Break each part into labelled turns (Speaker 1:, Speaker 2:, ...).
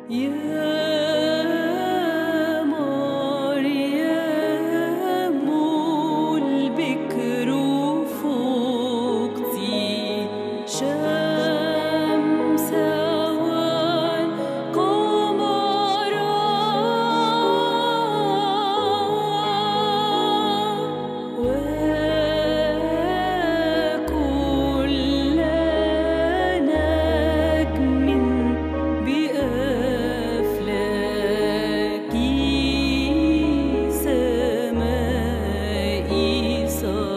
Speaker 1: يا مريم البكر فوقتي شمس والقمر وكل نجم بأفلاك سمائي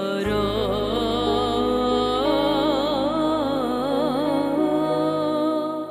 Speaker 1: سرى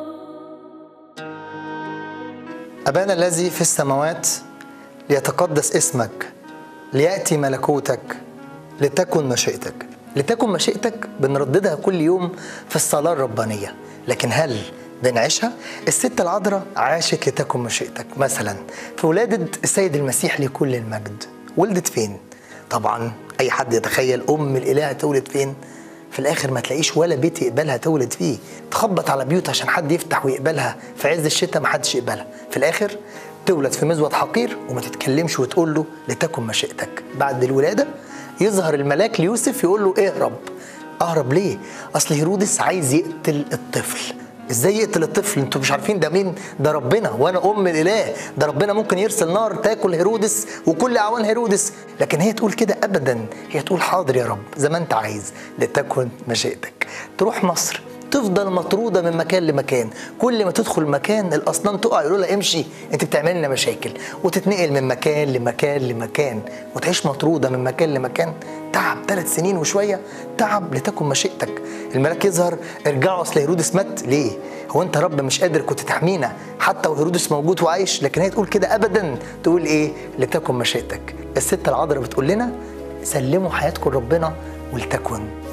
Speaker 2: أبانا الذي في السماوات ليتقدس اسمك ليأتي ملكوتك لتكن مشيئتك لتكن مشيئتك بنرددها كل يوم في الصلاة الربانية لكن هل بنعيشها؟ الست العذراء عاشت لتكن مشيئتك مثلا في ولادة السيد المسيح لكل المجد ولدت فين؟ طبعا أي حد يتخيل أم الإله تولد فين؟ في الاخر ما تلاقيش ولا بيت يقبلها تولد فيه تخبط على بيوت عشان حد يفتح ويقبلها في عز الشتاء ما حدش يقبلها في الاخر تولد في مزود حقير وما تتكلمش وتقول له لتكن مشيئتك بعد الولاده يظهر الملاك ليوسف يقول له اهرب اهرب ليه اصل هيرودس عايز يقتل الطفل ازاي يقتل الطفل انتوا مش عارفين ده مين ده ربنا وانا ام الاله ده ربنا ممكن يرسل نار تاكل هيرودس وكل اعوان هيرودس لكن هي تقول كده ابدا هي تقول حاضر يا رب زي ما انت عايز لتكن مشيئتك تروح مصر تفضل مطرودة من مكان لمكان كل ما تدخل مكان الأصنام تقع يقولوا لها امشي انت بتعمل لنا مشاكل وتتنقل من مكان لمكان لمكان وتعيش مطرودة من مكان لمكان تعب ثلاث سنين وشوية تعب لتكن مشيئتك الملاك يظهر ارجعوا اصل هيرودس مات ليه هو انت رب مش قادر كنت تحمينا حتى وهيرودس موجود وعايش لكن هي تقول كده ابدا تقول ايه لتكن مشيئتك الست العذراء بتقول لنا سلموا حياتكم لربنا ولتكن